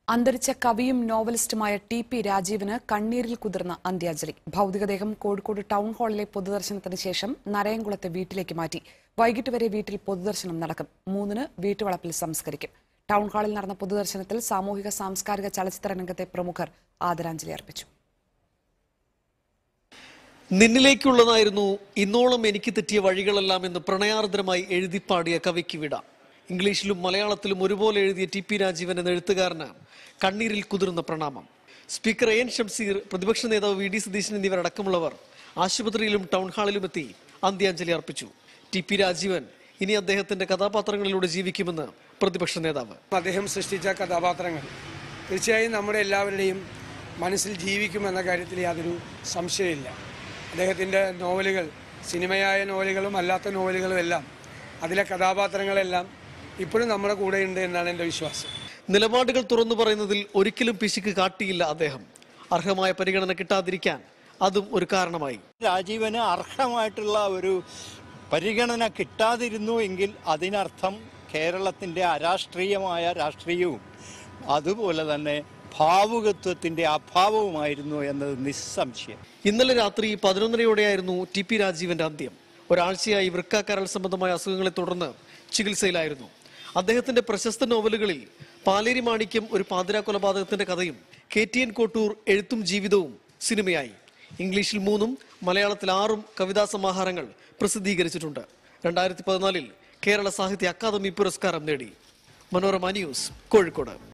അന്തരിച്ച കവിയും നോവലിസ്റ്റുമായ T P രാജീവിന് കണ്ണീരിൽ കുതിർന്ന അന്ത്യാഞ്ജലി ഭൗതികദേഹം കോഴിക്കോട് ടൗൺ ഹാളിലെ പൊതുദർശനത്തിന് ശേഷം നരയംകുളത്തെ വീട്ടിലേക്ക് മാറ്റി വൈകിട്ട് വരെ വീട്ടിൽ പൊതുദർശനം നടക്കും മൂന്നിന് വീട്ടുവളപ്പിൽ സംസ്കരിക്കും ടൗൺ ഹാളിൽ നടന്ന പൊതുദർശനത്തിൽ സാമൂഹിക സാംസ്കാരിക ചലച്ചിത്ര രംഗത്തെ പ്രമുഖർ ആദരാഞ്ജലി അർപ്പിച്ചു നിന്നിലേക്കുള്ളതായിരുന്നു ഇന്നോളം എനിക്ക് തെറ്റിയ വഴികളെല്ലാം എന്ന് പ്രണയാർദ്രമായി എഴുതിപ്പാടിയ കവിക്ക് വിട ഇംഗ്ലീഷിലും മലയാളത്തിലും ഒരുപോലെ എഴുതിയ ടി പി രാജീവൻ എന്ന എഴുത്തുകാരന് കണ്ണീരിൽ കുതിർന്ന പ്രണാമം സ്പീക്കർ എൻ ഷംസീർ പ്രതിപക്ഷ നേതാവ് വി ഡി സതീശൻ എന്നിവരടക്കമുള്ളവർ ആശുപത്രിയിലും ടൗൺ ഹാളിലും എത്തി അന്ത്യാഞ്ജലി അർപ്പിച്ചു ടി പി രാജീവൻ ഇനി അദ്ദേഹത്തിന്റെ കഥാപാത്രങ്ങളിലൂടെ ജീവിക്കുമെന്ന് പ്രതിപക്ഷ നേതാവ് അദ്ദേഹം സൃഷ്ടിച്ച കഥാപാത്രങ്ങൾ തീർച്ചയായും നമ്മുടെ എല്ലാവരുടെയും മനസ്സിൽ ജീവിക്കുമെന്ന കാര്യത്തിൽ യാതൊരു സംശയമില്ല അദ്ദേഹത്തിൻ്റെ നോവലുകൾ സിനിമയായ നോവലുകളും അല്ലാത്ത നോവലുകളും എല്ലാം അതിലെ കഥാപാത്രങ്ങളെല്ലാം ഇപ്പോഴും നമ്മുടെ കൂടെയുണ്ട് എന്നാണ് എൻ്റെ വിശ്വാസം നിലപാടുകൾ തുറന്നു പറയുന്നതിൽ ഒരിക്കലും പിശുക്ക് കാട്ടിയില്ല അദ്ദേഹം അർഹമായ പരിഗണന കിട്ടാതിരിക്കാൻ അതും ഒരു കാരണമായി രാജീവന് അർഹമായിട്ടുള്ള ഒരു പരിഗണന കിട്ടാതിരുന്നു എങ്കിൽ അതിനർത്ഥം കേരളത്തിൻ്റെ അരാഷ്ട്രീയമായ രാഷ്ട്രീയവും അതുപോലെ തന്നെ ഭാവുകത്വത്തിൻ്റെ അഭാവവുമായിരുന്നു എന്നത് നിസ്സംശയം ഇന്നലെ രാത്രി പതിനൊന്നരയോടെയായിരുന്നു ടി പി രാജീവന്റെ അന്ത്യം ഒരാഴ്ചയായി വൃക്കാക്കരൾ സംബന്ധമായ അസുഖങ്ങളെ തുടർന്ന് ചികിത്സയിലായിരുന്നു അദ്ദേഹത്തിന്റെ പ്രശസ്ത നോവലുകളിൽ പാലേരി മാണിക്യം ഒരു പാതിരാ കൊലപാതകത്തിന്റെ കഥയും കെ ടി എൻ കോട്ടൂർ എഴുത്തും ജീവിതവും സിനിമയായി ഇംഗ്ലീഷിൽ മൂന്നും മലയാളത്തിൽ ആറും കവിതാ സമാഹാരങ്ങൾ പ്രസിദ്ധീകരിച്ചിട്ടുണ്ട് രണ്ടായിരത്തി പതിനാലിൽ കേരള സാഹിത്യ അക്കാദമി പുരസ്കാരം നേടി മനോരമ ന്യൂസ് കോഴിക്കോട്